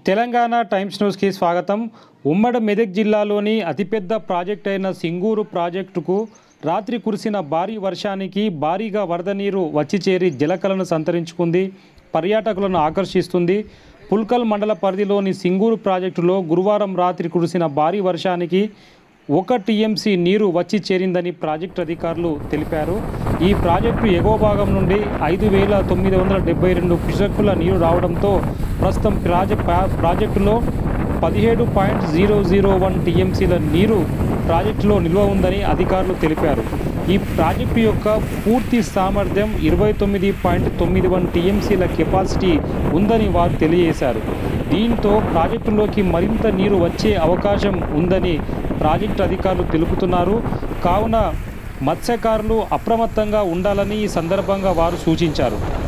Telangana times న్యూస్కి స్వాగతం ఉమ్మడి మెదక్ జిల్లాలోని అతిపెద్ద ప్రాజెక్ట్ అయిన సింగూరు ప్రాజెక్టుకు రాత్రి కురిసిన భారీ వర్షానికి భారీగా వరద నీరు వచ్చి చేరి జలకలను సంతరించుకుంది పర్యాటకులను ఆకర్షిస్తుంది పుల్కల్ మండల పరిధిలోని సింగూరు ప్రాజెక్టులో గురువారం రాత్రి కురిసిన భారీ వర్షానికి ఒక టీఎంసీ నీరు వచ్చి చేరిందని ప్రాజెక్టు అధికారులు తెలిపారు ఈ ప్రాజెక్టు ఎగువ భాగం నుండి ఐదు వేల తొమ్మిది వందల డెబ్బై రెండు క్యూసెక్కుల నీరు రావడంతో ప్రస్తుతం ప్రాజె ప్రా- ప్రాజెక్టులో పదిహేడు పాయింట్ జీరో జీరో వన్ టీఎంసీల నీరు ప్రాజెక్టులో నిల్వ ఉందని అధికారులు తెలిపారు ఈ ప్రాజెక్టు యొక్క పూర్తి సామర్థ్యం ఇరవై తొమ్మిది పాయింట్ తొమ్మిది వన్ టీఎంసీల కెపాసిటీ ఉందని వారు తెలియజేశారు దీంతో ప్రాజెక్టులోకి మరింత నీరు వచ్చే అవకాశం ఉందని ప్రాజెక్టు అధికారులు తెలుపుతున్నారు కావున మత్స్యకారులు అప్రమత్తంగా ఉండాలని ఈ సందర్భంగా వారు సూచించారు